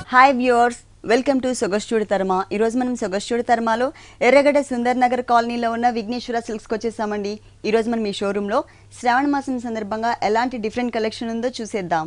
Hi viewers welcome to సొగస్టూడి తర్మ ఈరోజు మనం సొగస్టూడి తర్మాలో ఎర్రగడ్డ సుందర్ నగర్ కాలనీలో ఉన్న విఘ్నేశ్వర సిల్క్స్కి వచ్చేసామండి ఈరోజు మనం ఈ షోరూంలో శ్రావణ మాసం సందర్భంగా ఎలాంటి డిఫరెంట్ కలెక్షన్ ఉందో చూసేద్దాం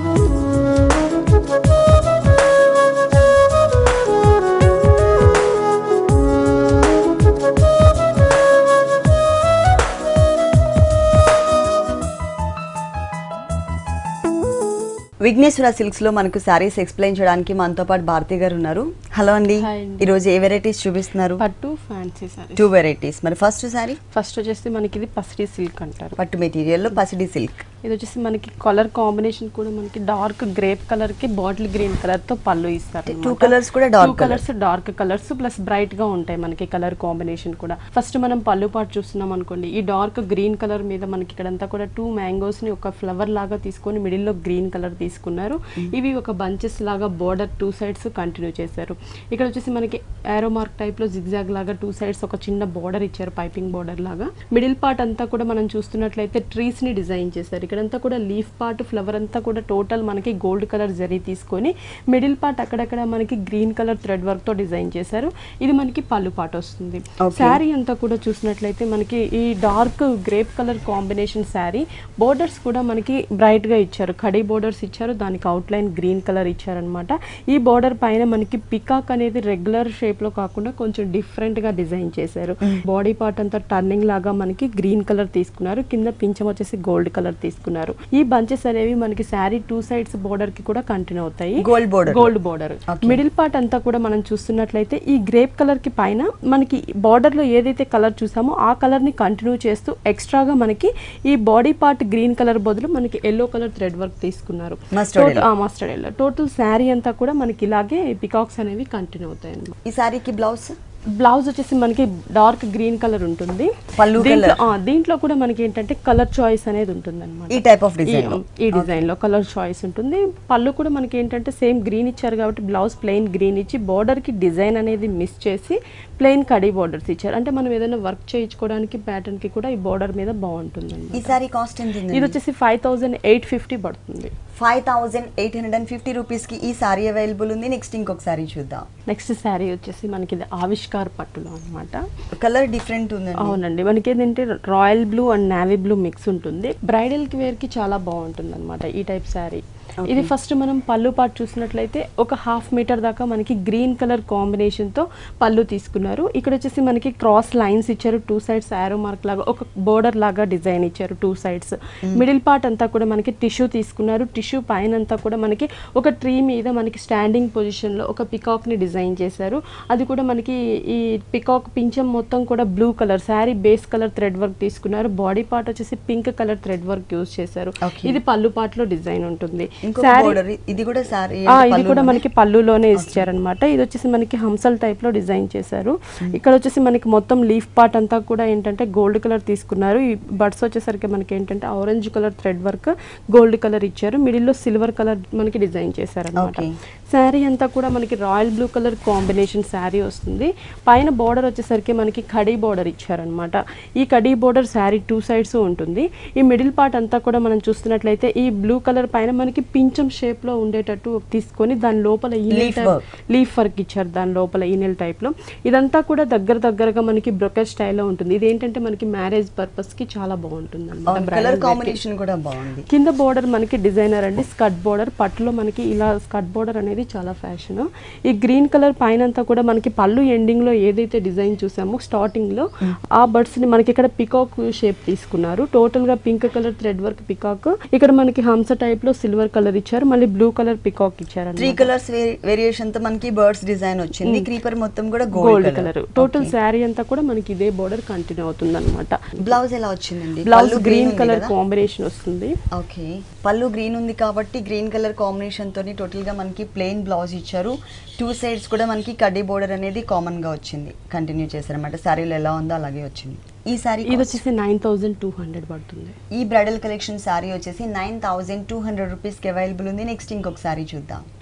విఘ్నేశ్వర సిల్క్స్ లో మనకు శారీస్ ఎక్స్ప్లెయిన్ చేయడానికి మనతో పాటు భారతి గారు ఉన్నారు హలో అండి హాయ్ అండి. ఈరోజు ఏ వెరైటీస్ చూపిస్తున్నారు పట్టు ఫ్యాన్సీ సారీ టూ వెరైటీస్ మరి ఫస్ట్ సారీ ఫస్ట్ వచ్చేసి మనకి ఇది పసిడి సిల్క్ అంటారు పట్టు మెటీరియల్ లో పసిడి సిల్క్ ఇది వచ్చేసి మనకి కలర్ కాంబినేషన్ కూడా మనకి డార్క్ గ్రేప్ కలర్ కి బాటిల్ గ్రీన్ కలర్ తో పళ్ళు ఇస్తారు Two colours కూడా dark two colours dark colours plus bright గా ఉంటాయి మనకి కలర్ కాంబినేషన్ కూడా ఫస్ట్ మనం పళ్ళు పాటు చూస్తున్నాం అనుకోండి ఈ డార్క్ గ్రీన్ కలర్ మీద మనకి ఇక్కడంతా కూడా టూ మ్యాంగోస్ ని ఒక ఫ్లవర్ లాగా తీసుకొని మిడిల్ లో గ్రీన్ కలర్ తీసుకున్నారు ఇవి ఒక బంచెస్ లాగా బోర్డర్ టూ సైడ్స్ కంటిన్యూ చేశారు ఇక్కడ వచ్చేసి మనకి ఏరో మార్క్ టైప్ లో జిగ్జాగ్ లాగా టూ సైడ్స్ ఒక చిన్న బోర్డర్ ఇచ్చారు పైపింగ్ బోర్డర్ లాగా మిడిల్ పార్ట్ అంతా కూడా మనం చూస్తున్నట్లయితే ట్రీస్ ని డిజైన్ చేశారు ఇక్కడంతా కూడా లీఫ్ పార్ట్ ఫ్లవర్ అంతా కూడా టోటల్ మనకి గోల్డ్ కలర్ జరీ తీసుకొని మిడిల్ పార్ట్ అక్కడక్కడ మనకి గ్రీన్ కలర్ థ్రెడ్ వర్క్ తో డిజైన్ చేశారు ఇది మనకి పళ్ళు పాట వస్తుంది Okay. శారీ అంతా కూడా చూసినట్లయితే మనకి ఈ dark grape colour combination sari borders కూడా మనకి బ్రైట్ గా ఇచ్చారు కడీ బోర్డర్స్ ఇచ్చారు దానికి అవుట్ లైన్ గ్రీన్ కలర్ ఇచ్చారనమాట ఈ బోర్డర్ పైన మనకి పికాక్ అనేది రెగ్యులర్ షేప్ లో కాకుండా కొంచెం డిఫరెంట్ గా డిజైన్ చేశారు బాడీ పార్ట్ అంతా టర్నింగ్ లాగా మనకి గ్రీన్ కలర్ తీసుకున్నారు కింద పింఛం వచ్చేసి గోల్డ్ కలర్ తీసుకున్నారు ఈ బంచెస్ అనేవి మనకి శారీ టూ సైడ్స్ బోర్డర్ కి కూడా కంటిన్యూ అవుతాయి Gold border. Gold border Okay. Middle part అంతా కూడా మనం చూస్తున్నట్లయితే ఈ గ్రేప్ కలర్ కి పైన మనకి బార్డర్ లో ఏదైతే కలర్ చూసామో ఆ కలర్ ని కంటిన్యూ చేస్తూ ఎక్స్ట్రాగా మనకి ఈ బాడీ పార్ట్ గ్రీన్ కలర్ బదులు మనకి ఎల్లో కలర్ థ్రెడ్ వర్క్ తీసుకున్నారు Mustard yellow. Mustard yellow total sari అంతా కూడా మనకి ఇలాగే పికాక్స్ అనేవి కంటిన్యూ అవుతాయి అన్నమాట ఈ సారీకి బ్లౌజ్ బ్లౌజ్ వచ్చేసి మనకి డార్క్ గ్రీన్ కలర్ ఉంటుంది పళ్ళు దీంట్లో colour. ఆ, దీంట్లో కూడా మనకి ఏంటంటే కలర్ చాయిస్ అనేది ఉంటుంది ఈ టైప్ ఆఫ్ డిజైన్ ఈ డిజైన్ లో కలర్ చాయిస్ ఉంటుంది పళ్ళు కూడా మనకి ఏంటంటే సేమ్ గ్రీన్ ఇచ్చారు కాబట్టి బ్లౌజ్ ప్లెయిన్ గ్రీన్ ఇచ్చి border కి డిజైన్ అనేది మిస్ చేసి ప్లెయిన్ కడీ బోర్డర్స్ ఇచ్చారు అంటే మనం ఏదైనా వర్క్ చేయించుకోవడానికి ప్యాటర్న్ కి కూడా ఈ బోర్డర్ మీద బాగుంటుంది ఈ సారీ కాస్ట్ ఎంత ఇది వచ్చేసి ఫైవ్ థౌసండ్ ఎయిట్ ఫిఫ్టీ పడుతుంది five thousand eight hundred and fifty rupees కి ఈ సారీ అవైలబుల్ ఉంది నెక్స్ట్ ఇంకొక సారీ చూద్దాం నెక్స్ట్ శారీ వచ్చేసి మనకి ఇది ఆవిష్కార్ పట్టులో అన్నమాట కలర్ డిఫరెంట్ ఉందండి అవునండి మనకి ఏంటంటే royal blue and navy blue mix ఉంటుంది బ్రైడల్ కి వేర్ కి చాలా బాగుంటుంది అనమాట ఈ టైప్ శారీ ఇది ఫస్ట్ మనం పళ్ళు పాటు చూసినట్లయితే ఒక హాఫ్ మీటర్ దాకా మనకి గ్రీన్ కలర్ కాంబినేషన్ తో పళ్ళు తీసుకున్నారు ఇక్కడ వచ్చేసి మనకి క్రాస్ లైన్స్ ఇచ్చారు టూ సైడ్స్ ఆరో మార్క్ లాగా ఒక బోర్డర్ లాగా డిజైన్ ఇచ్చారు టూ సైడ్స్ మిడిల్ పార్ట్ అంతా కూడా మనకి టిష్యూ తీసుకున్నారు టిష్యూ పైన అంతా కూడా మనకి ఒక ట్రీ మీద మనకి స్టాండింగ్ పొజిషన్ లో ఒక పికాక్ ని డిజైన్ చేశారు అది కూడా మనకి ఈ పికాక్ పింఛం మొత్తం కూడా blue colour sari base colour thread work తీసుకున్నారు బాడీ పార్ట్ వచ్చేసి pink colour thread work use చేశారు Okay. ఇది పళ్ళు పార్ట్ లో డిజైన్ ఉంటుంది ఇంకొక Saree- బోర్డర్ ఇది కూడా సారీ ఆ, ఇది కూడా మనకి పళ్ళులోనే ఇచ్చారనమాట ఇది వచ్చేసి మనకి హంసల్ టైప్ లో డిజైన్ చేశారు ఇక్కడ వచ్చేసి మనకి మొత్తం లీఫ్ పార్ట్ అంతా కూడా ఏంటంటే గోల్డ్ కలర్ తీసుకున్నారు ఈ బడ్స్ వచ్చేసరికి మనకి ఏంటంటే orange colour thread work gold colour ఇచ్చారు మిడిల్ లో సిల్వర్ కలర్ మనకి డిజైన్ చేశారనమాట Okay. శారీ అంతా కూడా మనకి royal blue colour combination sari వస్తుంది పైన బార్డర్ వచ్చేసరికి మనకి కడీ బార్డర్ ఇచ్చారనమాట ఈ కడీ బార్డర్ శారీ టూ సైడ్స్ ఉంటుంది ఈ మిడిల్ పార్ట్ అంతా కూడా మనం చూస్తున్నట్లయితే ఈ బ్లూ కలర్ పైన మనకి పించం షేప్ లో ఉండేటట్టు తీసుకొని దాని లోపల ఈనెల్ Leaf type work. Leaf work ఇచ్చారు దాని లోపల ఈనెల్ టైప్ లో ఇదంతా కూడా దగ్గర దగ్గరగా మనకి బ్రొకెట్ స్టైల్లో ఉంటుంది ఇది ఏంటంటే మనకి మ్యారేజ్ పర్పస్ కి చాలా బాగుంటుంది కలర్ కాంబినేషన్ కూడా బాగుంది కింద బోర్డర్ మనకి డిజైనర్ అండి స్కర్ట్ బోర్డర్ పట్టులో మనకి ఇలా స్కర్ట్ బోర్డర్ అనేది చాలా ఫ్యాషన్ ఈ గ్రీన్ కలర్ పైన అంతా కూడా మనకి పళ్ళు ఎండింగ్ లో ఏదైతే డిజైన్ చూసామో స్టార్టింగ్ లో ఆ బర్డ్స్ ని మనకి ఇక్కడ పికాక్ షేప్ తీసుకున్నారు టోటల్ గా pink colour thread work peacock ఇక్కడ మనకి హంస టైప్ లో సిల్వర్ కలర్ ఇచ్చారు మళ్ళీ బ్లూ కలర్ పికాక్ ఇచ్చారు త్రీ కలర్స్ వేరియేషన్ తో మనకి బర్డ్స్ డిజైన్ వచ్చింది క్రీపర్ మొత్తం కూడా gold gold colour total sari అంతా కూడా మనకి ఇదే బోర్డర్ కంటిన్యూ అవుతుంది అనమాట బ్లౌజ్ ఎలా వచ్చిందండి బ్లౌజ్ పళ్ళు గ్రీన్ ఉంది కలర్ కదా? కాంబినేషన్ వస్తుంది ఓకే పళ్ళు గ్రీన్ ఉంది కాబట్టి గ్రీన్ కలర్ కాంబినేషన్ తోని టోటల్ గా మనకి ప్లెయిన్ బ్లౌజ్ ఇచ్చారు టూ సైడ్స్ కూడా మనకి కడ్డీ బోర్డర్ అనేది కామన్ గా వచ్చింది కంటిన్యూ చేశారన్నమాట శారీలో ఎలా ఉందో అలాగే వచ్చింది ఈ శారీ ఇది వచ్చేసి నైన్ థౌసండ్ టూ హండ్రెడ్ పడుతుంది ఈ బ్రైడల్ కలెక్షన్ శారీ వచ్చేసి నైన్ థౌసండ్ టూ హండ్రెడ్ రూపీస్కి అవైలబుల్ ఉంది నెక్స్ట్ ఇంకొక శారీ చూద్దాం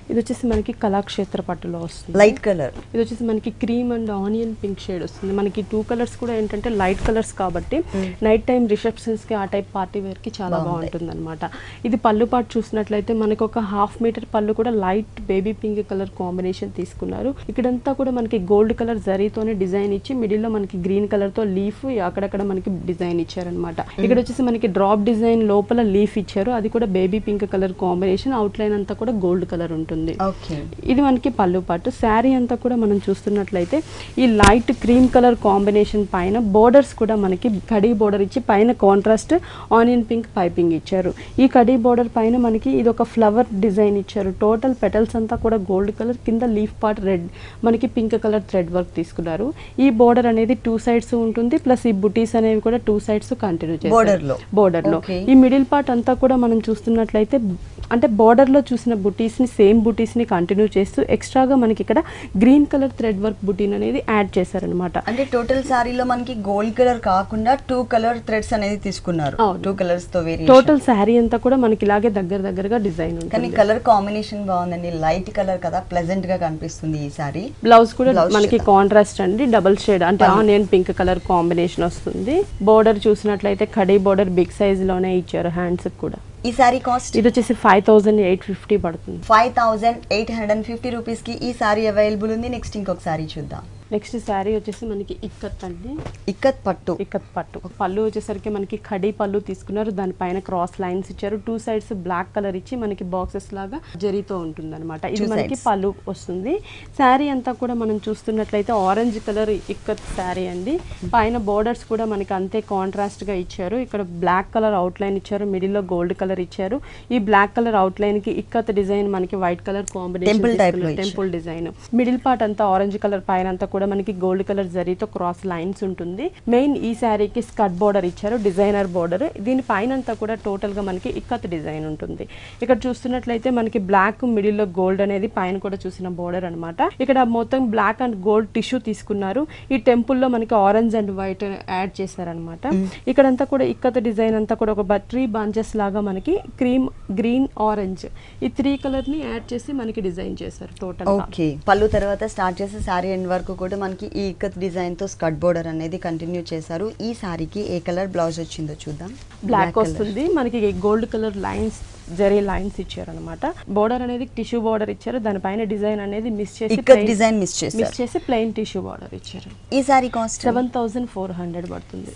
ఇది వచ్చేసి మనకి కళాక్షేత్ర పట్టులో వస్తుంది లైట్ కలర్ ఇది వచ్చేసి మనకి cream and onion pink shade వస్తుంది మనకి టూ కలర్స్ కూడా ఏంటంటే లైట్ కలర్స్ కాబట్టి నైట్ టైం రిసెప్షన్స్ కి ఆ టైప్ పార్టీ వేర్ కి చాలా బాగుంటాయి. బాగుంటుంది అనమాట ఇది పళ్ళు పాటు చూసినట్లయితే మనకి ఒక హాఫ్ మీటర్ పళ్ళు కూడా light baby pink colour combination తీసుకున్నారు ఇక్కడంతా కూడా మనకి గోల్డ్ కలర్ జరీతోనే డిజైన్ ఇచ్చి మిడిల్ లో మనకి గ్రీన్ కలర్ తో లీఫ్ అక్కడక్కడ మనకి డిజైన్ ఇచ్చారనమాట ఇక్కడ వచ్చేసి మనకి డ్రాప్ డిజైన్ లోపల లీఫ్ ఇచ్చారు అది కూడా baby pink colour combination outline అంతా కూడా గోల్డ్ కలర్ ఉంటుంది ఓకే ఇది మనకి పళ్ళు పాటు శారీ అంతా కూడా మనం చూస్తున్నట్లయితే ఈ లైట్ క్రీమ్ కలర్ కాంబినేషన్ పైన బోర్డర్స్ కూడా మనకి కడీ బోర్డర్ ఇచ్చి పైన కాంట్రాస్ట్ ఆనియన్ పింక్ పైపింగ్ ఇచ్చారు ఈ కడీ బోర్డర్ పైన మనకి ఇది ఒక ఫ్లవర్ డిజైన్ ఇచ్చారు టోటల్ పెటల్స్ అంతా కూడా గోల్డ్ కలర్ కింద లీఫ్ పార్ట్ రెడ్ మనకి పింక్ కలర్ థ్రెడ్ వర్క్ తీసుకున్నారు ఈ బోర్డర్ అనేది టూ సైడ్స్ ఉంటుంది ప్లస్ ఈ బుటీస్ అనేవి కూడా టూ సైడ్స్ కంటిన్యూ Border లో. చేస్తారు బోర్డర్ లో Okay. ఈ మిడిల్ పార్ట్ అంతా కూడా మనం చూస్తున్నట్లయితే అంటే border లో చూసిన బుటీస్ ని సేమ్ బుటీస్ ని కంటిన్యూ చేస్తూ ఎక్స్ట్రాగా మనకి ఇక్కడ గ్రీన్ కలర్ థ్రెడ్ వర్క్ బుటీన్ అనేది యాడ్ చేశారనమాట అంటే టోటల్ సారీలో మనకి గోల్డ్ కలర్ కాకుండా టూ కలర్ థ్రెడ్స్ అనేది తీసుకున్నారు అవును. టూ కలర్స్ తో వేరే టోటల్ శారీ అంతా కూడా మనకి ఇలాగే దగ్గర దగ్గరగా డిజైన్ కానీ ఉంటుంది కలర్ కాంబినేషన్ బాగుందండి లైట్ కలర్ కదా ప్లెజెంట్ గా కనిపిస్తుంది ఈ సారీ బ్లౌజ్ కూడా Blouse మనకి చేద్దాం. కాంట్రాస్ట్ అండి డబల్ షేడ్ అంటే ఆనియన్ పింక్ కలర్ కాంబినేషన్ వస్తుంది బోర్డర్ చూసినట్లయితే కడీ బోర్డర్ బిగ్ సైజ్ లోనే ఇచ్చారు హ్యాండ్స్ కూడా ఈ సారీ కాస్ట్ ఇది వచ్చేసి ఫైవ్ థౌసండ్ ఎయిట్ ఫిఫ్టీ పడుతుంది five thousand eight hundred and fifty rupees కి ఈ సారీ అవైలబుల్ ఉంది నెక్స్ట్ ఇంకొక సారీ చూద్దాం నెక్స్ట్ శారీ వచ్చేసి మనకి ఇక్కత్ అండి ఇక్కత్ పట్టు ఇక్కత్ పట్టు పళ్ళు వచ్చేసరికి మనకి కడీ పళ్ళు తీసుకున్నారు దానిపైన క్రాస్ లైన్స్ ఇచ్చారు టూ సైడ్స్ బ్లాక్ కలర్ ఇచ్చి మనకి బాక్సెస్ లాగా జరీతో ఉంటుంది అనమాట ఇది Two మనకి sides. పళ్ళు వస్తుంది శారీ అంతా కూడా మనం చూస్తున్నట్లయితే ఆరెంజ్ కలర్ ఇక్కత్ శారీ అండి పైన బోర్డర్స్ కూడా మనకి అంతే కాంట్రాస్ట్ గా ఇచ్చారు ఇక్కడ బ్లాక్ కలర్ అవుట్ లైన్ ఇచ్చారు మిడిల్ లో గోల్డ్ కలర్ ఇచ్చారు ఈ బ్లాక్ కలర్ అవుట్ లైన్ కి ఇక్కత్ డిజైన్ మనకి వైట్ కలర్ Temple type లో కాంబినేషన్ ఇచ్చారు. టెంపుల్ డిజైన్ మిడిల్ పార్ట్ అంతా ఆరెంజ్ కలర్ పైన అంతా కూడా మనకి గోల్డ్ కలర్ జరీతో క్రాస్ లైన్స్ ఉంటుంది మెయిన్ ఈ శారీకి స్కర్ట్ బోర్డర్ ఇచ్చారు డిజైనర్ బోర్డర్ దీని పైన అంతా కూడా టోటల్ గా మనకి ఇక్కత్ డిజైన్ ఉంటుంది ఇక్కడ చూస్తున్నట్లయితే మనకి బ్లాక్ మిడిల్ లో గోల్డ్ అనేది పైన కూడా చూసిన బోర్డర్ అన్నమాట ఇక్కడ మొత్తం బ్లాక్ అండ్ గోల్డ్ టిష్యూ తీసుకున్నారు ఈ టెంపుల్ లో మనకి ఆరెంజ్ అండ్ వైట్ యాడ్ చేశారనమాట ఇక్కడంతా కూడా ఇక్కత్ డిజైన్ అంతా కూడా ఒక త్రీ బంచెస్ లాగా మనకి క్రీమ్ గ్రీన్ ఆరెంజ్ ఈ త్రీ కలర్ ని యాడ్ చేసి మనకి డిజైన్ చేశారు టోటల్ ఓకే పళ్ళు తర్వాత స్టార్ట్ చేసే సారీ ఎండ్ వరకు కూడా మనకి ఈ ఇక్కత్ డిజైన్ తో స్కర్ట్ బోర్డర్ అనేది కంటిన్యూ చేశారు ఈ సారీకి ఏ కలర్ బ్లౌజ్ వచ్చిందో చూద్దాం బ్లాక్ colour. వస్తుంది మనకి gold colour lines zari lines ఇచ్చారు అనమాట బోర్డర్ అనేది టిష్యూ బోర్డర్ ఇచ్చారు దానిపైన డిజైన్ అనేది మిస్ చేసి ఇక్కత్ డిజైన్ మిస్ మిస్ చేశారు చేసి ప్లెయిన్ టిష్యూ బోర్డర్ ఇచ్చారు ఈ sari cost seven thousand four hundred పడుతుంది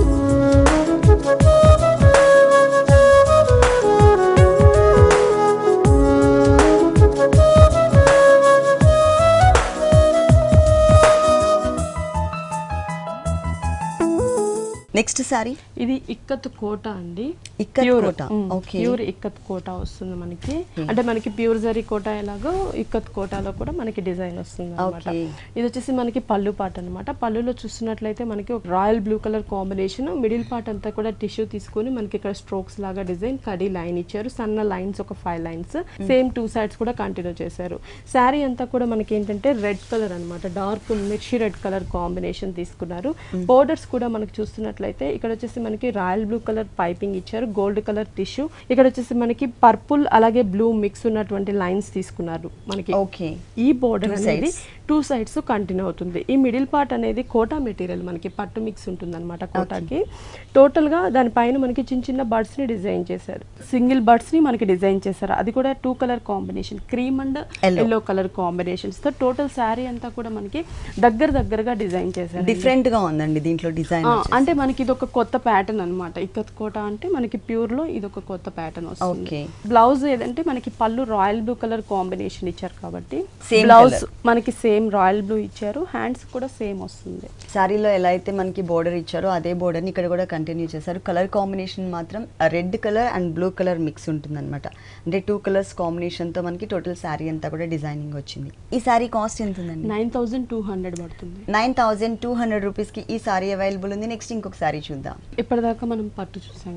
నెక్స్ట్ సారీ ఇది ఇక్కత్ కోట అండి ఇక్కత్ Pure. కోట, మ్, okay. ప్యూర్ ఇక్కత్ కోట వస్తుంది మనకి అంటే మనకి ప్యూర్ జరీ కోట ఎలాగో ఇక్కత్ కోటాలో కూడా మనకి డిజైన్ వస్తుంది అనమాట Okay. ఇది వచ్చేసి మనకి పళ్ళు పార్ట్ అనమాట పళ్ళులో చూస్తున్నట్లయితే మనకి ఒక royal blue colour combination middle part అంతా కూడా టిష్యూ తీసుకొని మనకి ఇక్కడ స్ట్రోక్స్ లాగా డిజైన్ కడీ లైన్ ఇచ్చారు సన్న లైన్స్ ఒక five lines same two sides కూడా కంటిన్యూ చేశారు శారీ అంతా కూడా మనకి ఏంటంటే రెడ్ కలర్ అన్నమాట డార్క్ మిర్చి రెడ్ కలర్ కాంబినేషన్ తీసుకున్నారు బోర్డర్స్ కూడా మనకి చూస్తున్నట్లయితే ఇక్కడ వచ్చేసి మనకి రాయల్ బ్లూ కలర్ పైపింగ్ ఇచ్చారు గోల్డ్ కలర్ టిష్యూ ఇక్కడ వచ్చేసి మనకి పర్పుల్ అలాగే బ్లూ మిక్స్ ఉన్నటువంటి లైన్స్ తీసుకున్నారు మనకి ఓకే ఈ బోర్డర్ Two అనేది sides. టూ సైడ్స్ కంటిన్యూ అవుతుంది ఈ మిడిల్ పార్ట్ అనేది కోటా మెటీరియల్ మనకి పట్టు మిక్స్ ఉంటుంది అనమాట కోటాకి టోటల్ గా దానిపైన మనకి చిన్న చిన్న బర్డ్స్ ని డిజైన్ చేశారు సింగిల్ బర్డ్స్ ని మనకి డిజైన్ చేశారు అది కూడా two colour combination cream and Yellow. Yellow colour combinations తో టోటల్ శారీ అంతా కూడా మనకి దగ్గర దగ్గరగా డిజైన్ చేశారు డిఫరెంట్ గా ఉందండి దీంట్లో డిజైన్ ఆ, అంటే మనకి ఇది ఒక కొత్త ప్యాటర్న్ అన్నమాట ఇక్కత్ కోట అంటే మనకి ప్యూర్ లో ఇది ఒక కొత్త ప్యాటర్న్ వస్తుంది Okay. బ్లౌజ్ ఏదంటే మనకి పళ్ళు రాయల్ బ్లూ కలర్ కాంబినేషన్ ఇచ్చారు కాబట్టి Same బ్లౌజ్ colour. మనకి సేమ్ రాయల్ బ్లూ ఇచ్చారు హ్యాండ్స్ కూడా సేమ్ వస్తుంది సారీలో ఎలా అయితే మనకి బోర్డర్ ఇచ్చారో అదే border ని ఇక్కడ కూడా కంటిన్యూ చేశారు కలర్ కాంబినేషన్ మాత్రం red colour and blue colour mix ఉంటుంది అనమాట అంటే టూ కలర్స్ కాంబినేషన్ తో మనకి టోటల్ శారీ అంతా కూడా డిజైనింగ్ వచ్చింది ఈ శారీ కాస్ట్ ఎంత ఉందండి నైన్ థౌజండ్ టూ హండ్రెడ్ పడుతుంది nine thousand two hundred rupees కి ఈ సారీ అవైలబుల్ ఉంది నెక్స్ట్ ఇంకొక సారీ చూద్దాం ఇప్పటిదాకా మనం పట్టు చూసాం కదా ఇది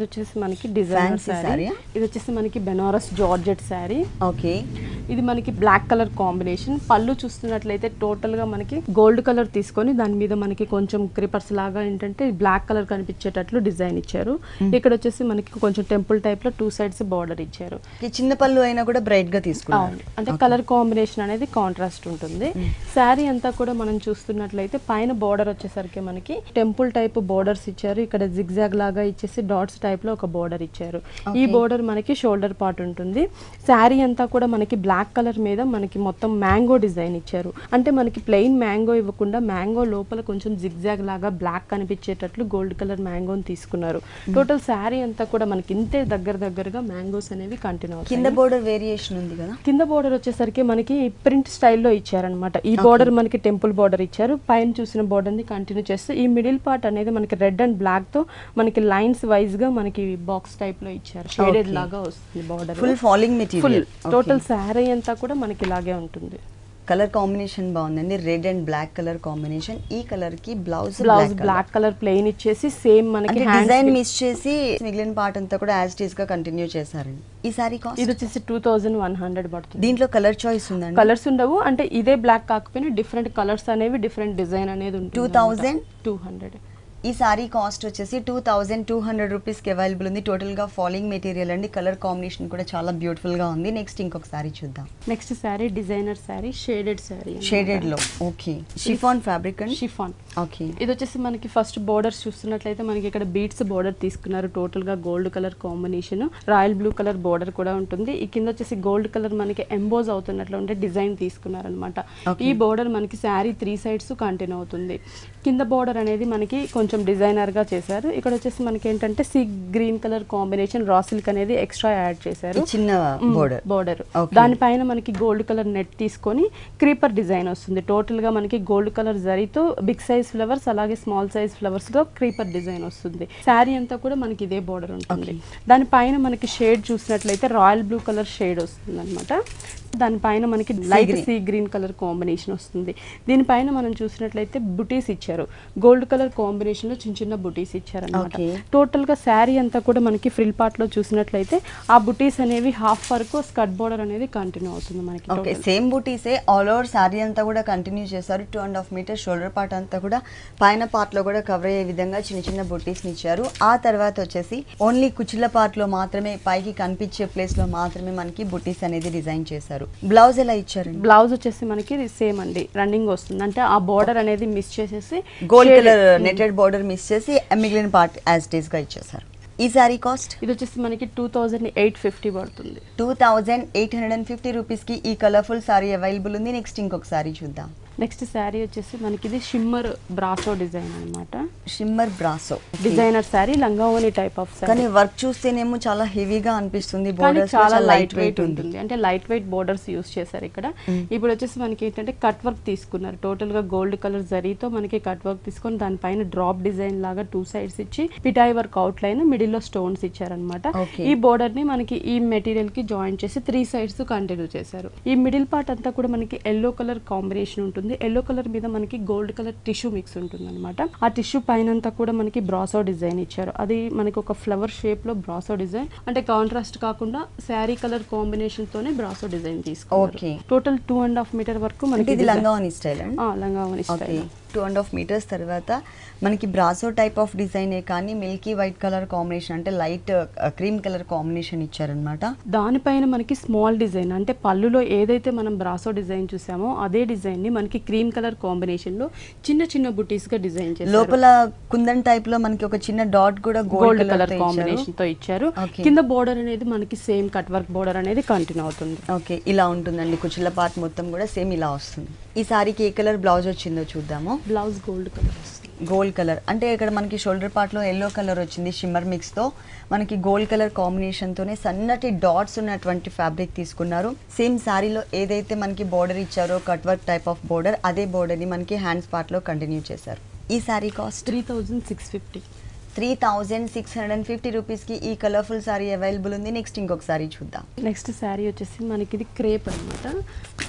వచ్చేసి మనకి డిజైనర్ Fancy శారీ saree ఆ? ఇది వచ్చేసి మనకి బెనారస్ జార్జెట్ శారీ ఓకే ఇది మనకి బ్లాక్ కలర్ కాంబినేషన్ పళ్ళు చూస్తున్నట్లయితే టోటల్ గా మనకి గోల్డ్ కలర్ తీసుకొని దాని మీద మనకి కొంచెం క్రిపర్స్ లాగా ఏంటంటే బ్లాక్ కలర్ కనిపించేటట్లు డిజైన్ ఇచ్చారు ఇక్కడ వచ్చేసి మనకి కొంచెం టెంపుల్ టైప్ లో టూ సైడ్స్ బార్డర్ ఇచ్చారు ఈ చిన్న పళ్ళు అయినా కూడా బ్రైట్ గా తీసుకున్నాను అవును అంటే కలర్ కాంబినేషన్ అనేది కాంట్రాస్ట్ ఉంటుంది శారీ అంతా కూడా మనం చూస్తున్నట్లయితే పైన బార్డర్ వచ్చేసరికి మనకి టెంపుల్ టైప్ బోర్డర్స్ ఇచ్చారు ఇక్కడ జిగ్జాగ్ లాగా ఇచ్చేసి డాట్స్ టైప్ లో ఒక బోర్డర్ ఇచ్చారు ఈ బోర్డర్ మనకి షోల్డర్ పార్ట్ ఉంటుంది శారీ అంతా కూడా మనకి బ్లాక్ కలర్ మీద మనకి మొత్తం మ్యాంగో డిజైన్ ఇచ్చారు అంటే మనకి ప్లెయిన్ మ్యాంగో ఇవ్వకుండా మ్యాంగో లోపల కొంచెం జిగ్జాగ్ లాగా బ్లాక్ కనిపించేటట్లు గోల్డ్ కలర్ మ్యాంగోని తీసుకున్నారు టోటల్ శారీ అంతా కూడా మనకి ఇంతే దగ్గర దగ్గరగా మ్యాంగోస్ అనేవి కంటిన్యూ అవుతాయి కింద బోర్డర్ వేరియేషన్ ఉంది కదా కింద బోర్డర్ వచ్చేసరికి మనకి ప్రింట్ స్టైల్లో ఇచ్చారనమాట ఈ బోర్డర్ మనకి టెంపుల్ బోర్డర్ ఇచ్చారు పైన చూసిన బోర్డర్ ని కంటిన్యూ చేస్తూ ఈ మిడిల్ పార్ట్ అనేది మనకి రెడ్ అండ్ బ్లాక్ తో మనకి లైన్స్ వైజ్ గా మనకి బాక్స్ టైప్ లో ఇచ్చారు షేడెడ్ Okay. లాగా వస్తుంది border full falling full material total sari అంతా కూడా మనకి ఇలాగే ఉంటుంది కలర్ కాంబినేషన్ బాగుందండి red and black colour combination ఈ కలర్ కి blouse blouse black colour plain ఇచ్చేసి సేమ్ మనకి అంటే hands డిజైన్ కి- మిస్ చేసి మిగిలిన పార్ట్ అంతా కూడా యాజ్ టీస్ గా కంటిన్యూ చేశారండి ఈ సారీ కాస్ట్ ఇది వచ్చేసి టూ థౌజండ్ వన్ హండ్రెడ్ పడుతుంది దీంట్లో కలర్ చాయిస్ ఉందండి కలర్స్ ఉండవు అంటే ఇదే బ్లాక్ కాకపోయినా డిఫరెంట్ కలర్స్ అనేవి డిఫరెంట్ డిజైన్ అనేది ఉంటుంది 2000? టూ హండ్రెడ్ ఈ సారీ కాస్ట్ వచ్చేసి టూ థౌజండ్ టూ హండ్రెడ్ రూపీస్కి అవైలబుల్ ఉంది టోటల్గా ఫాలింగ్ మెటీరియల్ అండి కలర్ కాంబినేషన్ కూడా చాలా బ్యూటిఫుల్గా ఉంది నెక్స్ట్ ఇంకొక సారీ చూద్దాం next sari designer sari shaded sari షేడెడ్లో ఓకే షిఫాన్ ఫ్యాబ్రిక్ అండి షిఫాన్ ఓకే ఇది వచ్చేసి మనకి ఫస్ట్ బోర్డర్స్ చూస్తున్నట్లయితే మనకి ఇక్కడ బీట్స్ బోర్డర్ తీసుకున్నారు టోటల్ గా gold colour combination royal blue colour border కూడా ఉంటుంది ఈ కింద వచ్చేసి గోల్డ్ కలర్ మనకి ఎంబోజ్ అవుతున్నట్లు ఉండే డిజైన్ తీసుకున్నారు అనమాట Okay. ఈ బోర్డర్ మనకి శారీ త్రీ సైడ్స్ కంటిన్యూ అవుతుంది కింద బోర్డర్ అనేది మనకి కొంచెం డిజైనర్ గా చేశారు ఇక్కడ వచ్చేసి మనకి ఏంటంటే sea green colour combination raw silk అనేది ఎక్స్ట్రా యాడ్ చేశారు ఈ చిన్న బోర్డర్ బోర్డర్ Okay. దానిపైన మనకి గోల్డ్ కలర్ నెట్ తీసుకొని క్రీపర్ డిజైన్ వస్తుంది టోటల్ గా మనకి గోల్డ్ కలర్ జరీతో బిగ్ సైజ్ ఫ్లవర్స్ అలాగే స్మాల్ సైజ్ ఫ్లవర్స్ తో క్రీపర్ డిజైన్ వస్తుంది శారీ అంతా కూడా మనకి ఇదే బోర్డర్ ఉంటుంది దానిపైన మనకి షేడ్ చూసినట్లయితే రాయల్ బ్లూ కలర్ షేడ్ వస్తుంది అనమాట దానిపైన మనకి light green. Sea green colour combination వస్తుంది దీనిపైన మనం చూసినట్లయితే బుటీస్ ఇచ్చారు గోల్డ్ కలర్ కాంబినేషన్ లో చిన్న చిన్న బుటీస్ ఇచ్చారు అనమాట Okay. టోటల్ గా శారీ అంతా కూడా మనకి ఫ్రిల్ పార్ట్ లో చూసినట్లయితే ఆ బుటీస్ అనేవి హాఫ్ వరకు స్కర్ట్ బోర్డర్ అనేది కంటిన్యూ అవుతుంది మనకి ఓకే total. సేమ్ బూటీసే ఆల్ ఓవర్ శారీ అంతా కూడా కంటిన్యూ చేశారు two and half metre shoulder part అంతా కూడా పైన part లో కూడా కవర్ అయ్యే విధంగా చిన్న చిన్న బుట్టీస్ని ఇచ్చారు ఆ తర్వాత వచ్చేసి ఓన్లీ కుచిల part లో మాత్రమే పైకి కనిపించే place లో మాత్రమే మనకి బుట్టీస్ అనేది డిజైన్ చేశారు బ్లౌజ్ ఎలా ఇచ్చారండి బ్లౌజ్ వచ్చేసి మనకి సేమ్ అండి రన్నింగ్ వస్తుంది అంటే ఆ బోర్డర్ అనేది మిస్ చేసేసి gold shade- colour netted border miss చేసి మిగిలిన పార్ట్ యాజ్ టీస్ గా ఇచ్చేసారు ఈ సారీ కాస్ట్ ఇది వచ్చేసి మనకి టూ థౌజండ్ ఎయిట్ ఫిఫ్టీ పడుతుంది two thousand eight hundred and fifty రూపీస్కి ఈ కలర్ఫుల్ సారీ అవైలబుల్ ఉంది నెక్స్ట్ ఇంకొక సారీ చూద్దాం నెక్స్ట్ శారీ వచ్చేసి మనకి ఇది షిమ్మర్ బ్రాసో డిజైన్ అన్నమాట షిమ్మర్ బ్రాసో డిజైనర్ శారీ లంగావోని టైప్ ఆఫ్ శారీ కానీ వర్క్ చూస్తేనేమో చాలా హెవీగా అనిపిస్తుంది కానీ బోర్డర్స్ చాలా లైట్ వెయిట్ ఉంటుంది అంటే లైట్ వెయిట్ బోర్డర్స్ యూస్ చేశారు ఇక్కడ ఇప్పుడు వచ్చేసి మనకి ఏంటంటే కట్ వర్క్ తీసుకున్నారు టోటల్ గా గోల్డ్ కలర్ జరీతో మనకి కట్ వర్క్ తీసుకొని దానిపైన డ్రాప్ డిజైన్ లాగా టూ సైడ్స్ ఇచ్చి పిటాయి వర్క్ అవుట్ లైన్ మిడిల్ లో స్టోన్స్ ఇచ్చారనమాట Okay. ఈ బోర్డర్ ని మనకి ఈ మెటీరియల్ కి జాయిన్ చేసి త్రీ సైడ్స్ కంటిన్యూ చేశారు ఈ మిడిల్ పార్ట్ అంతా కూడా మనకి ఎల్లో కలర్ కాంబినేషన్ ఉంటుంది ఎల్లో కలర్ మీద మనకి గోల్డ్ కలర్ టిష్యూ మిక్స్ ఉంటుంది అనమాట ఆ టిష్యూ పైన అంతా కూడా మనకి బ్రాసో డిజైన్ ఇచ్చారు అది మనకి ఒక ఫ్లవర్ షేప్ లో బ్రాసో డిజైన్ అంటే కాంట్రాస్ట్ కాకుండా శారీ కలర్ కాంబినేషన్ తోనే బ్రాసో డిజైన్ తీసుకున్నారు Okay. Total two and half metre వరకు అంటే మనకి ఇది లంగావని స్టైల్ అండి లంగావని okay style two and half metres తర్వాత మనకి బ్రాసో టైప్ ఆఫ్ డిజైనే కానీ మిల్కీ వైట్ కలర్ కాంబినేషన్ అంటే లైట్ క్రీమ్ కలర్ కాంబినేషన్ ఇచ్చారనమాట దానిపైన మనకి స్మాల్ డిజైన్ అంటే పళ్ళులో ఏదైతే మనం బ్రాసో డిజైన్ చూసామో అదే డిజైన్ ని మనకి క్రీమ్ కలర్ కాంబినేషన్ లో చిన్న చిన్న బుటీస్ గా డిజైన్ చేశారు లోపల కుందన్ టైప్ లో మనకి ఒక చిన్న డాట్ కూడా gold gold colour colour combination తో ఇచ్చారు Okay. కింద బోర్డర్ అనేది మనకి సేమ్ కట్ వర్క్ బోర్డర్ అనేది కంటిన్యూ అవుతుంది ఓకే ఇలా ఉంటుందండి కుచిల పార్ట్ మొత్తం కూడా సేమ్ ఇలా వస్తుంది ఈ సారీకి ఏ కలర్ బ్లౌజ్ వచ్చిందో చూద్దాము బ్లౌజ్ గోల్డ్ కలర్ వస్తుంది గోల్డ్ కలర్ అంటే ఇక్కడ మనకి షోల్డర్ పార్ట్లో ఎల్లో కలర్ వచ్చింది షిమ్మర్ మిక్స్తో మనకి గోల్డ్ కలర్ కాంబినేషన్తోనే సన్నటి డాట్స్ ఉన్నటువంటి ఫ్యాబ్రిక్ తీసుకున్నారు సేమ్ శారీలో ఏదైతే మనకి బోర్డర్ ఇచ్చారో cut work type of border అదే బోర్డర్ని మనకి హ్యాండ్స్ పార్ట్లో కంటిన్యూ చేశారు ఈ sari cost three thousand six fifty three thousand six hundred and fifty రూపీస్కి ఈ కలర్ఫుల్ శారీ అవైలబుల్ ఉంది నెక్స్ట్ ఇంకొక శారీ చూద్దాం నెక్స్ట్ శారీ వచ్చేసి మనకి ఇది క్రేప్ అనమాట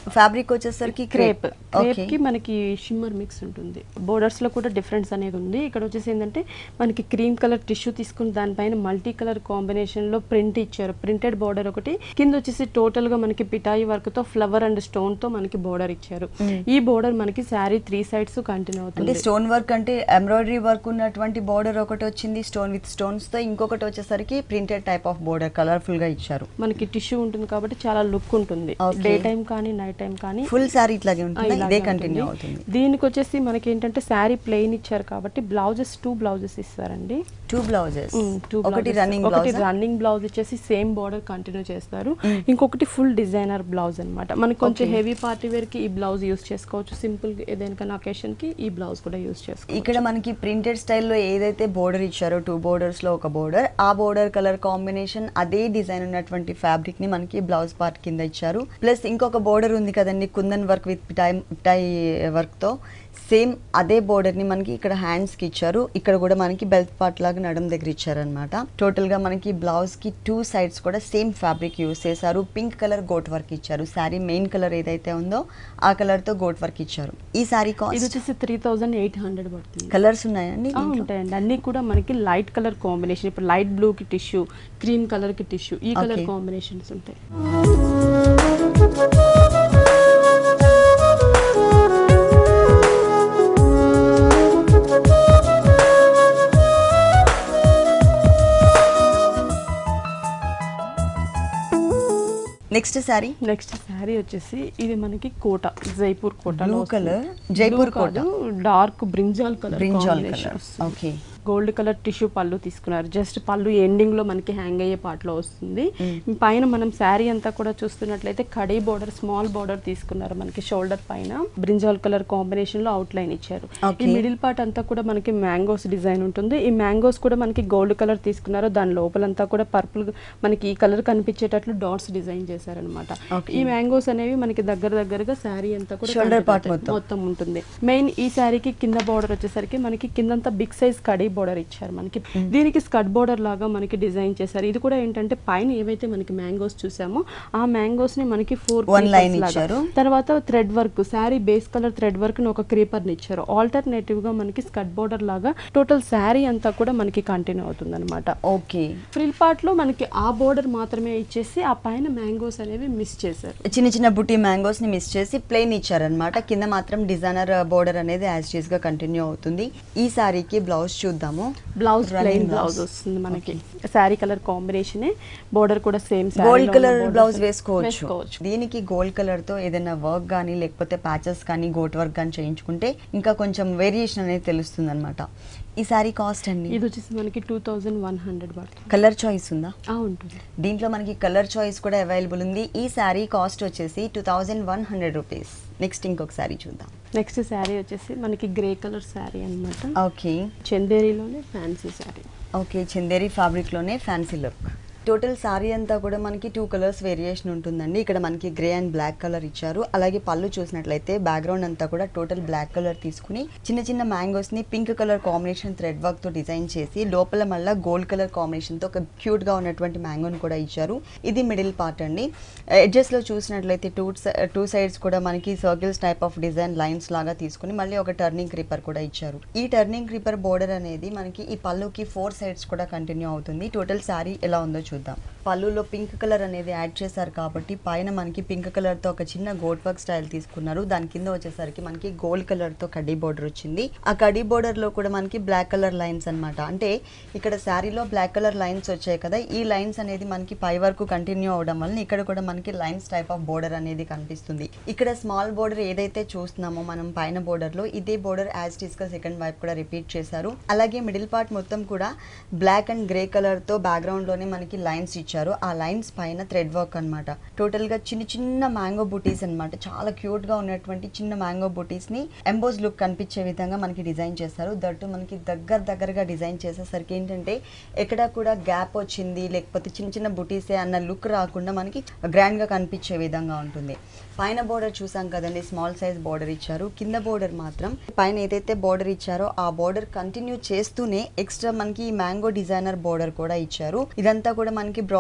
ఫ్యాబ్రిక్ వచ్చేసరికి క్రేప్ క్రేప్ క్రేప్ ఓకే కి మనకి షిమ్మర్ మిక్స్ ఉంటుంది బోర్డర్స్ లో కూడా డిఫరెన్స్ అనేది ఉంది ఇక్కడ వచ్చేసి ఏంటంటే మనకి క్రీమ్ కలర్ టిష్యూ తీసుకుని దానిపైన మల్టీ కలర్ కాంబినేషన్ లో ప్రింట్ ఇచ్చారు ప్రింటెడ్ బోర్డర్ ఒకటి కింద వచ్చేసి టోటల్ గా మనకి పిటాయి వర్క్ తో ఫ్లవర్ అండ్ స్టోన్ తో మనకి బోర్డర్ ఇచ్చారు ఈ బోర్డర్ మనకి శారీ త్రీ సైడ్స్ కంటిన్యూ అంటే అవుతుంది స్టోన్ వర్క్ అంటే ఎంబ్రాయిడరీ వర్క్ ఉన్నటువంటి బోర్డర్ ఒకటి వచ్చింది స్టోన్ విత్ స్టోన్స్ తో ఇంకొకటి వచ్చేసరికి printed type of border colourful గా ఇచ్చారు మనకి టిష్యూ ఉంటుంది కాబట్టి చాలా లుక్ ఉంటుంది Okay. డే టైం కానీ నైట్ టైం కానీ ఫుల్ సారీ ఇట్లాగే ఆ, ఉంటుంది ఇలాగే ఇదే ఉంటుంది. కంటిన్యూ అవుతుంది దీనికి వచ్చేసి మనకి ఏంటంటే శారీ ప్లెయిన్ ఇచ్చారు కాబట్టి బ్లౌజెస్ టూ బ్లౌజెస్ ఇస్తారండి టూ బ్లౌజెస్ టూ ఒకటి రన్నింగ్ ఒకటి బ్లౌజ్ రన్నింగ్ బ్లౌజ్ వచ్చేసి సేమ్ బార్డర్ కంటిన్యూ చేస్తారు ఇంకొకటి ఫుల్ డిజైనర్ బ్లౌజ్ అన్నమాట మనకి కొంచెం హెవీ పార్టీ వేర్ కి ఈ బ్లౌజ్ యూస్ చేసుకోవచ్చు సింపుల్ ఏదైనా అకేషన్ కి ఈ బ్లౌజ్ కూడా యూస్ చేసుకోవచ్చు ఇక్కడ మనకి ప్రింటెడ్ స్టైల్లో ఏదైతే బోర్డర్ ఇచ్చారో టూ బోర్డర్స్ లో ఒక బోర్డర్ ఆ బోర్డర్ కలర్ కాంబినేషన్ అదే డిజైన్ ఉన్నటువంటి ఫ్యాబ్రిక్ ని మనకి బ్లౌజ్ పార్ట్ కింద ఇచ్చారు ప్లస్ ఇంకొక బోర్డర్ ఉంది కదండి kundan work with tie tie work తో సేమ్ అదే బోర్డర్ ని మనకి ఇక్కడ హ్యాండ్స్ కి ఇచ్చారు ఇక్కడ కూడా మనకి బెల్ట్ పార్ట్ లాగా నడుం దగ్గర ఇచ్చారనమాట టోటల్ గా మనకి బ్లౌజ్ కి టూ సైడ్స్ కూడా సేమ్ ఫ్యాబ్రిక్ యూస్ చేశారు పింక్ కలర్ గోట్ వర్క్ ఇచ్చారు శారీ మెయిన్ కలర్ ఏదైతే ఉందో ఆ కలర్ తో గోట్ వర్క్ ఇచ్చారు ఈ శారీ ఇది కాస్ట్ వచ్చేసి త్రీ థౌజండ్ ఎయిట్ హండ్రెడ్ పడుతుంది కలర్స్ ఉన్నాయండి ఆ, ఉంటాయండి అన్ని కూడా మనకి లైట్ కలర్ కాంబినేషన్ ఇప్పుడు లైట్ బ్లూ కి టిష్యూ క్రీమ్ కలర్ కి టిష్యూ ఈ కలర్ Okay. కాంబినేషన్స్ ఉంటాయి నెక్స్ట్ శారీ నెక్స్ట్ శారీ వచ్చేసి ఇది మనకి Kota Jaipur Kota blue colour Jaipur Kota dark brinjal colour brinjal colour okay gold colour tissue పళ్ళు తీసుకున్నారు జస్ట్ పళ్ళు ఎండింగ్ లో మనకి హ్యాంగ్ అయ్యే part లో వస్తుంది పైన మనం శారీ అంతా కూడా చూస్తున్నట్లయితే కడీ బోర్డర్ స్మాల్ బోర్డర్ తీసుకున్నారు మనకి షోల్డర్ పైన బ్రింజాల్ కలర్ కాంబినేషన్ లో అవుట్ లైన్ ఇచ్చారు ఈ Okay. మిడిల్ పార్ట్ అంతా కూడా మనకి మ్యాంగోస్ డిజైన్ ఉంటుంది ఈ మ్యాంగోస్ కూడా మనకి గోల్డ్ కలర్ తీసుకున్నారు దాని లోపలంతా కూడా పర్పుల్ మనకి ఈ కలర్ కనిపించేటట్లు డాట్స్ డిజైన్ చేశారనమాట Okay. ఈ మ్యాంగోస్ అనేవి మనకి దగ్గర దగ్గరగా శారీ అంతా కూడా Shoulder complete part అవుతాయి. మొత్తం. మొత్తం ఉంటుంది మెయిన్ ఈ శారీకి కింద బార్డర్ వచ్చేసరికి మనకి కిందంతా బిగ్ సైజ్ కడీ బార్డర్ ఇచ్చారు మనకి దీనికి స్కట్ బార్డర్ లాగా మనకి డిజైన్ చేశారు ఇది కూడా ఏంటంటే పైన ఏవైతే మనకి మ్యాంగోస్ చూసామో ఆ మ్యాంగోస్ ని మనకి ఫోర్ One line ఇచ్చారు. తర్వాత thread work sari base colour thread work ని ఒక క్రీపర్ ని ఇచ్చారు ఆల్టర్నేటివ్ గా మనకి స్కట్ బార్డర్ లాగా టోటల్ శారీ అంతా కూడా మనకి కంటిన్యూ అవుతుంది అనమాట ఓకే ఫ్రిల్ పార్ట్ లో మనకి ఆ బోర్డర్ మాత్రమే ఇచ్చేసి ఆ పైన మ్యాంగోస్ అనేవి మిస్ చేశారు చిన్న చిన్న బుట్టి మ్యాంగోస్ ని మిస్ చేసి ప్లెయిన్ ఇచ్చారనమాట కింద మాత్రం డిజైనర్ బోర్డర్ అనేది యాజ్ టీస్ గా కంటిన్యూ అవుతుంది ఈ శారీకి బ్లౌజ్ చూద్దాము blouse Running plain blouse. Blouse వస్తుంది మనకి శారీ కలర్ కాంబినేషన్ బోర్డర్ కూడా సేమ్ గోల్డ్ కలర్ బ్లౌజ్ వేసుకోవచ్చు దీనికి గోల్డ్ కలర్ తో ఏదైనా వర్క్ కానీ లేకపోతే ప్యాచెస్ కానీ గోట్ వర్క్ కానీ చేయించుకుంటే ఇంకా కొంచెం వేరియేషన్ అనేది తెలుస్తుంది అనమాట ఈ శారీ కాస్ట్ అండి ఇది వచ్చేసి మనకి టూ థౌజండ్ వన్ హండ్రెడ్ పడుతుంది కలర్ చాయిస్ ఉందా ఆ, ఉంటుంది దీంట్లో మనకి కలర్ చాయిస్ కూడా అవైలబుల్ ఉంది ఈ శారీ కాస్ట్ వచ్చేసి two thousand one hundred rupees next ఇంకొక శారీ చూద్దాం నెక్స్ట్ శారీ వచ్చేసి మనకి గ్రే కలర్ శారీ అన్నమాట ఓకే చందేరిలోనే fancy sari okay Chanderi fabric లోనే ఫ్యాన్సీ లుక్ టోటల్ సారీ అంతా కూడా మనకి టూ కలర్స్ వేరియేషన్ ఉంటుందండి ఇక్కడ మనకి గ్రే అండ్ బ్లాక్ కలర్ ఇచ్చారు అలాగే పళ్ళు చూసినట్లయితే బ్యాక్గ్రౌండ్ అంతా కూడా టోటల్ బ్లాక్ కలర్ తీసుకుని చిన్న చిన్న మ్యాంగోస్ ని pink colour combination thread work తో డిజైన్ చేసి లోపల మళ్ళీ గోల్డ్ కలర్ కాంబినేషన్ తో ఒక క్యూట్ గా ఉన్నటువంటి మ్యాంగోని కూడా ఇచ్చారు ఇది మిడిల్ పార్ట్ అండి ఎడ్జెస్ లో చూసినట్లయితే టూ టూ సైడ్స్ కూడా మనకి circles type of design lines లాగా తీసుకుని మళ్ళీ ఒక టర్నింగ్ క్రీపర్ కూడా ఇచ్చారు ఈ టర్నింగ్ క్రీపర్ బోర్డర్ అనేది మనకి ఈ పళ్ళుకి ఫోర్ సైడ్స్ కూడా కంటిన్యూ అవుతుంది టోటల్ శారీ ఎలా ఉందో చూద్దాం పళ్ళులో పింక్ కలర్ అనేది యాడ్ చేశారు కాబట్టి పైన మనకి పింక్ కలర్ తో ఒక చిన్న గోట్ వర్క్ స్టైల్ తీసుకున్నారు దాని కింద వచ్చేసరికి మనకి గోల్డ్ కలర్ తో కడ్డీ బోర్డర్ వచ్చింది ఆ కడ్డీ బోర్డర్ లో కూడా మనకి బ్లాక్ కలర్ లైన్స్ అన్నమాట అంటే ఇక్కడ శారీలో బ్లాక్ కలర్ లైన్స్ వచ్చాయి కదా ఈ లైన్స్ అనేది మనకి పై వరకు కంటిన్యూ అవడం వల్ల ఇక్కడ కూడా మనకి లైన్స్ టైప్ ఆఫ్ బోర్డర్ అనేది కనిపిస్తుంది ఇక్కడ స్మాల్ బోర్డర్ ఏదైతే చూస్తున్నామో మనం పైన బోర్డర్ లో ఇదే బోర్డర్ యాజ్ టీస్ గా సెకండ్ వైపు కూడా రిపీట్ చేశారు అలాగే మిడిల్ పార్ట్ మొత్తం కూడా బ్లాక్ అండ్ గ్రే కలర్ తో బ్యాక్గ్రౌండ్ లోనే మనకి లైన్స్ ఇచ్చారు ఆ లైన్స్ పైన థ్రెడ్ వర్క్ అన్నమాట టోటల్ గా చిన్న చిన్న మ్యాంగో బుటీస్ అన్నమాట చాలా క్యూట్ గా ఉన్నటువంటి చిన్న మ్యాంగో బుటీస్ ని ఎంబోజ్ లుక్ కనిపించే విధంగా మనకి డిజైన్ చేస్తారు దట్టు మనకి దగ్గర దగ్గరగా డిజైన్ చేసేసరికి ఏంటంటే ఎక్కడ కూడా గ్యాప్ వచ్చింది లేకపోతే చిన్న చిన్న బుటీసే అన్న లుక్ రాకుండా మనకి గ్రాండ్ గా కనిపించే విధంగా ఉంటుంది పైన బోర్డర్ చూసాం కదండి స్మాల్ సైజ్ బోర్డర్ ఇచ్చారు కింద బోర్డర్ మాత్రం పైన ఏదైతే బోర్డర్ ఇచ్చారో ఆ బోర్డర్ కంటిన్యూ చేస్తూనే ఎక్స్ట్రా మనకి మ్యాంగో డిజైనర్ బోర్డర్ కూడా ఇచ్చారు ఇదంతా కూడా మనకి బ్రాడ్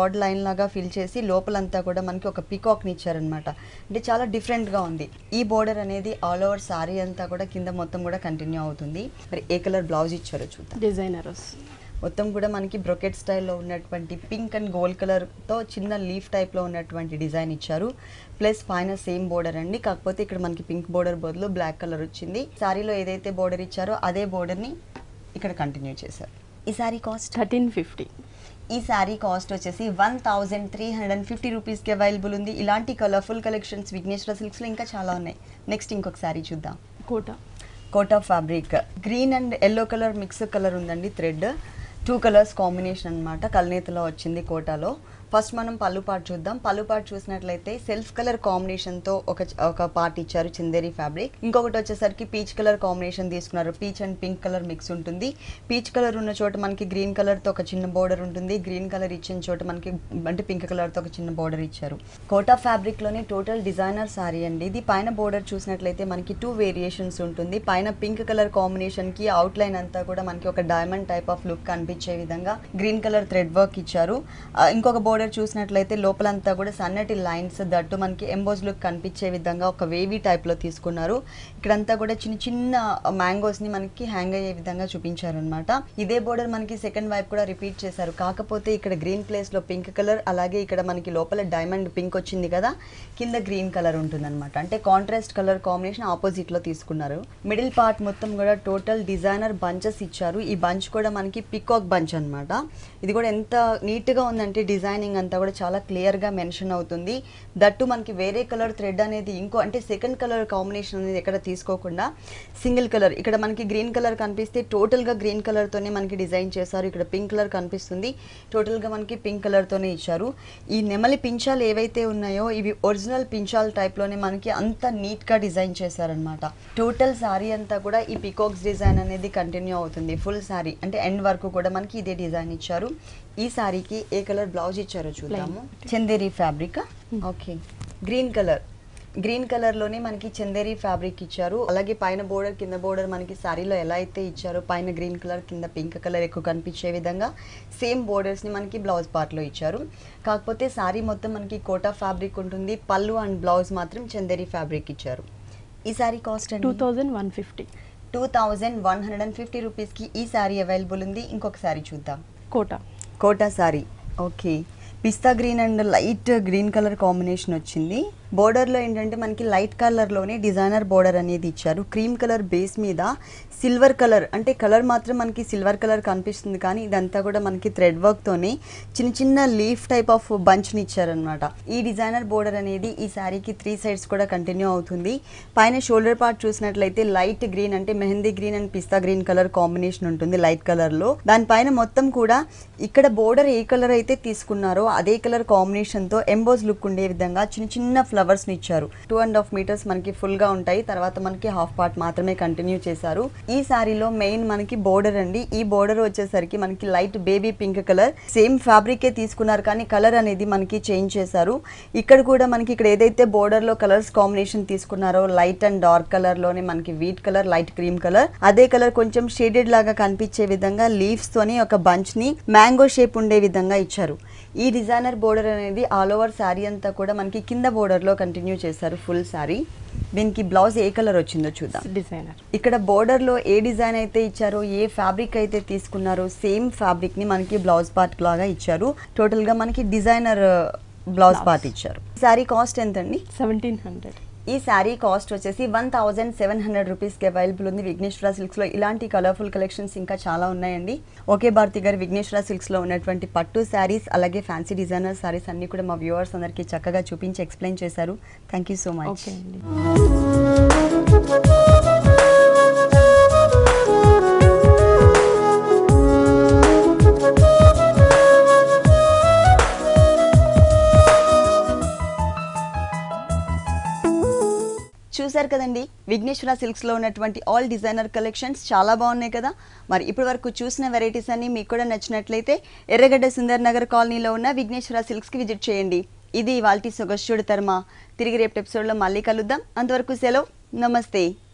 బ్రాడ్ లైన్ లాగా ఫిల్ చేసి లోపలంతా కూడా మనకి ఒక పికాక్ని ఇచ్చారనమాట అంటే చాలా డిఫరెంట్గా ఉంది ఈ బోర్డర్ అనేది ఆల్ ఓవర్ సారీ అంతా కూడా కింద మొత్తం కూడా కంటిన్యూ అవుతుంది మరి ఏ కలర్ బ్లౌజ్ ఇచ్చారో చూద్దాం డిజైనర్ వస్తుంది మొత్తం కూడా మనకి బ్రొకెట్ స్టైల్లో ఉన్నటువంటి పింక్ అండ్ గోల్డ్ కలర్తో చిన్న లీఫ్ టైప్లో ఉన్నటువంటి డిజైన్ ఇచ్చారు ప్లస్ పైన సేమ్ బోర్డర్ అండి కాకపోతే ఇక్కడ మనకి పింక్ బోర్డర్ బదులు బ్లాక్ కలర్ వచ్చింది సారీలో ఏదైతే బోర్డర్ ఇచ్చారో అదే బోర్డర్ని ఇక్కడ కంటిన్యూ చేశారు ఈ సారీ కాస్ట్ థర్టీన్ ఫిఫ్టీ ఈ శారీ కాస్ట్ వచ్చేసి one thousand three hundred and fifty రూపీస్కి అవైలబుల్ ఉంది ఇలాంటి కలర్ఫుల్ కలెక్షన్స్ విఘ్నేశ్వర సిల్క్స్లో ఇంకా చాలా ఉన్నాయి నెక్స్ట్ ఇంకొక శారీ చూద్దాం Kota Kota fabric green and yellow colour mix colour ఉందండి థ్రెడ్ టూ కలర్స్ కాంబినేషన్ అన్నమాట కల్నేతలో వచ్చింది కోటాలో ఫస్ట్ మనం పళ్ళు పాటు చూద్దాం పళ్ళు పాటు చూసినట్లయితే సెల్ఫ్ కలర్ కాంబినేషన్తో ఒక ఒక పార్ట్ ఇచ్చారు చిందేరి ఫ్యాబ్రిక్ ఇంకొకటి వచ్చేసరికి పీచ్ కలర్ కాంబినేషన్ తీసుకున్నారు peach and pink colour mix ఉంటుంది పీచ్ కలర్ ఉన్న చోట మనకి గ్రీన్ కలర్తో ఒక చిన్న బోర్డర్ ఉంటుంది గ్రీన్ కలర్ ఇచ్చిన చోట మనకి అంటే పింక్ కలర్తో ఒక చిన్న బోర్డర్ ఇచ్చారు కోటా ఫ్యాబ్రిక్లోని టోటల్ డిజైనర్ సారీ అండి ఇది పైన బోర్డర్ చూసినట్లయితే మనకి టూ వేరియేషన్స్ ఉంటుంది పైన పింక్ కలర్ కాంబినేషన్కి అవుట్ లైన్ అంతా కూడా మనకి ఒక డైమండ్ టైప్ ఆఫ్ లుక్ కనిపించే విధంగా గ్రీన్ కలర్ థ్రెడ్ వర్క్ ఇచ్చారు ఆ, ఇంకొక బోర్డర్ చూసినట్లయితే లోపలంతా కూడా సన్నటి లైన్స్ దట్టు మనకి ఎంబోజ్ లుక్ కనిపించే విధంగా ఒక వేవీ టైప్లో తీసుకున్నారు ఇక్కడంతా కూడా చిన్న చిన్న మ్యాంగోస్ని మనకి హ్యాంగ్ అయ్యే విధంగా చూపించారు అనమాట ఇదే బోర్డర్ మనకి సెకండ్ వైపు కూడా రిపీట్ చేశారు కాకపోతే ఇక్కడ గ్రీన్ ప్లేస్లో పింక్ కలర్ అలాగే ఇక్కడ మనకి లోపల డైమండ్ పింక్ వచ్చింది కదా కింద గ్రీన్ కలర్ ఉంటుందన్నమాట అంటే కాంట్రాస్ట్ కలర్ కాంబినేషన్ ఆపోజిట్లో తీసుకున్నారు మిడిల్ పార్ట్ మొత్తం కూడా టోటల్ డిజైనర్ బంచెస్ ఇచ్చారు ఈ బంచ్ కూడా మనకి పికాక్ బంచ్ అన్నమాట ఇది కూడా ఎంత నీట్గా ఉందంటే డిజైనింగ్ అంతా కూడా చాలా క్లియర్గా మెన్షన్ అవుతుంది దట్టు మనకి వేరే కలర్ థ్రెడ్ అనేది ఇంకో అంటే సెకండ్ కలర్ కాంబినేషన్ అనేది ఎక్కడ తీసుకోకుండా సింగిల్ కలర్ ఇక్కడ మనకి గ్రీన్ కలర్ కనిపిస్తే టోటల్గా గ్రీన్ కలర్తోనే మనకి డిజైన్ చేశారు ఇక్కడ పింక్ కలర్ కనిపిస్తుంది టోటల్గా మనకి పింక్ కలర్తోనే ఇచ్చారు ఈ నెమలి పించాలు ఏవైతే ఉన్నాయో ఇవి ఒరిజినల్ పించాల్ టైప్లోనే మనకి అంత నీట్గా డిజైన్ చేశారనమాట టోటల్ సారీ అంతా కూడా ఈ పికాక్స్ డిజైన్ అనేది కంటిన్యూ అవుతుంది ఫుల్ సారీ అంటే ఎండ్ వరకు కూడా మనకి ఇదే డిజైన్ ఇచ్చారు ఈ సారీకి ఏ కలర్ బ్లౌజ్ ఇచ్చారో చూద్దాము Chanderi fabric okay green colour green కలర్లోనే మనకి చందేరి ఫ్యాబ్రిక్ ఇచ్చారు అలాగే పైన బోర్డర్ కింద బోర్డర్ మనకి సారీలో ఎలా అయితే ఇచ్చారో పైన గ్రీన్ కలర్ కింద పింక్ కలర్ ఎక్కువ కనిపించే విధంగా సేమ్ బోర్డర్స్ని మనకి బ్లౌజ్ పార్ట్లో ఇచ్చారు కాకపోతే సారీ మొత్తం మనకి కోటా ఫ్యాబ్రిక్ ఉంటుంది పళ్ళు అండ్ బ్లౌజ్ మాత్రం చందేరి ఫ్యాబ్రిక్ ఇచ్చారు ఈ సారీ కాస్ట్ టూ అండి thousand one fifty two thousand one hundred and fifty రూపీస్కి ఈ సారీ అవైలబుల్ ఉంది ఇంకొక సారీ చూద్దాం కోట కోటా సారీ ఓకే పిస్తా green and light green colour combination వచ్చింది బోర్డర్లో ఏంటంటే మనకి లైట్ కలర్లోనే డిజైనర్ బోర్డర్ అనేది ఇచ్చారు క్రీమ్ కలర్ బేస్ మీద సిల్వర్ కలర్ అంటే కలర్ మాత్రం మనకి సిల్వర్ కలర్ కనిపిస్తుంది కానీ ఇదంతా కూడా మనకి థ్రెడ్ వర్క్తోనే చిన్న చిన్న లీఫ్ టైప్ ఆఫ్ బంచ్ని ఇచ్చారనమాట ఈ డిజైనర్ బోర్డర్ అనేది ఈ శారీకి త్రీ సైడ్స్ కూడా కంటిన్యూ అవుతుంది పైన షోల్డర్ పార్ట్ చూసినట్లయితే లైట్ గ్రీన్ అంటే మెహందీ గ్రీన్ అండ్ పిస్తా గ్రీన్ కలర్ కాంబినేషన్ ఉంటుంది లైట్ కలర్లో దానిపైన మొత్తం కూడా ఇక్కడ బోర్డర్ ఏ కలర్ అయితే తీసుకున్నారో అదే కలర్ కాంబినేషన్తో ఎంబోజ్ లుక్ ఉండే విధంగా చిన్న చిన్న ఫ్లవర్స్ని ఇచ్చారు టూ అండ్ హాఫ్ మీటర్స్ మనకి ఫుల్గా ఉంటాయి తర్వాత మనకి హాఫ్ పార్ట్ మాత్రమే కంటిన్యూ చేశారు ఈ సారీలో మెయిన్ మనకి బోర్డర్ అండి ఈ బోర్డర్ వచ్చేసరికి మనకి light baby pink colour same ఫ్యాబ్రికే తీసుకున్నారు కానీ కలర్ అనేది మనకి చేంజ్ చేశారు ఇక్కడ కూడా మనకి ఇక్కడ ఏదైతే బోర్డర్ లో కలర్స్ కాంబినేషన్ తీసుకున్నారో లైట్ అండ్ డార్క్ కలర్ లోనే మనకి wheat colour light cream colour అదే కలర్ కొంచెం షేడెడ్ లాగా కనిపించే విధంగా లీవ్స్ తోని ఒక బంచ్ ని మ్యాంగో షేప్ ఉండే విధంగా ఇచ్చారు ఈ డిజైనర్ బోర్డర్ అనేది ఆల్ ఓవర్ శారీ అంతా కూడా మనకి కింద బోర్డర్ లో కంటిన్యూ చేశారు ఫుల్ శారీ దీనికి బ్లౌజ్ ఏ కలర్ వచ్చిందో చూద్దాం డిజైనర్ ఇక్కడ border లో ఏ డిజైన్ అయితే ఇచ్చారో ఏ ఫ్యాబ్రిక్ అయితే తీసుకున్నారో సేమ్ ఫ్యాబ్రిక్ ని మనకి బ్లౌజ్ పార్ట్ లాగా ఇచ్చారు టోటల్ గా మనకి డిజైనర్ బ్లౌజ్ పార్ట్ ఇచ్చారు శారీ కాస్ట్ ఎంతండి సెవెంటీన్ హండ్రెడ్ ఈ శారీ కాస్ట్ వచ్చేసి వన్ థౌజండ్ సెవెన్ హండ్రెడ్ రూపీస్కి అవైలబుల్ ఉంది విఘ్నేశ్వర సిల్క్స్లో ఇలాంటి కలర్ఫుల్ కలెక్షన్స్ ఇంకా చాలా ఉన్నాయండి ఓకే భారతి గారు విఘ్నేశ్వర సిల్క్స్లో ఉన్నటువంటి పట్టు శారీస్ అలాగే ఫ్యాన్సీ డిజైనర్ శారీస్ అన్ని కూడా మా వ్యూవర్స్ అందరికీ చక్కగా చూపించి ఎక్స్ప్లెయిన్ చేశారు thank you so much okay అండి చూశారు కదండి విఘ్నేశ్వర సిల్క్స్లో ఉన్నటువంటి ఆల్ డిజైనర్ కలెక్షన్స్ చాలా బాగున్నాయి కదా మరి ఇప్పటి వరకు చూసిన వెరైటీస్ అన్ని మీకు కూడా నచ్చినట్లయితే ఎర్రగడ్డ సుందర్ నగర్ కాలనీలో ఉన్న విఘ్నేశ్వర సిల్క్స్కి విజిట్ చేయండి ఇది వాల్టీ సొగస్యుడు తర్మ తిరిగి రేపు ఎపిసోడ్లో మళ్ళీ కలుద్దాం అంతవరకు సెలవు నమస్తే